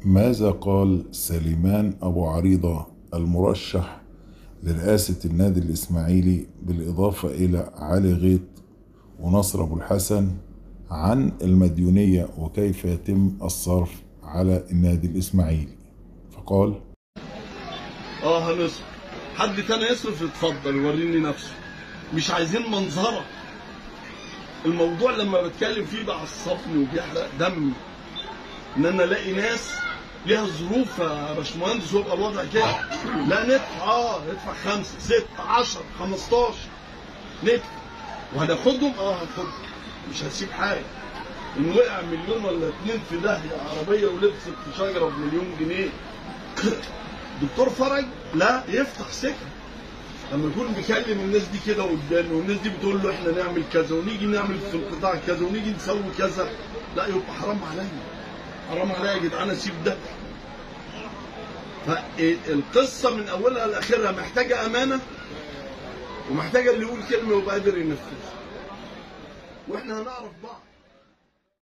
ماذا قال سليمان أبو عريضة المرشح لرئاسة النادي الإسماعيلي بالإضافة إلى علي غيط ونصر أبو الحسن عن المديونية وكيف يتم الصرف على النادي الإسماعيلي فقال اه هنصرف حد تاني يصرف يتفضل يوريني نفسه مش عايزين منظره الموضوع لما بتكلم فيه بعصبني وبيحرق دمي ان انا الاقي ناس ليها ظروف يا باشمهندس ويبقى الوضع كده لا ندفع اه ندفع خمسه سته 10 15 ندفع وهناخدهم اه هناخدهم مش هسيب حاجه ان وقع مليون ولا اتنين في داهيه عربيه ولبست في شجره بمليون جنيه دكتور فرج لا يفتح سكه لما يكون بيكلم الناس دي كده قدامي والناس دي بتقول له احنا نعمل كذا ونيجي نعمل في القطاع كذا ونيجي نسوي كذا لا يبقى حرام عليا حرام عليا يا جدعان اسيب ده فالقصه من اولها لاخرها محتاجه امانه ومحتاجه اللي يقول كلمه ويبقى قادر ينفذها واحنا هنعرف بعض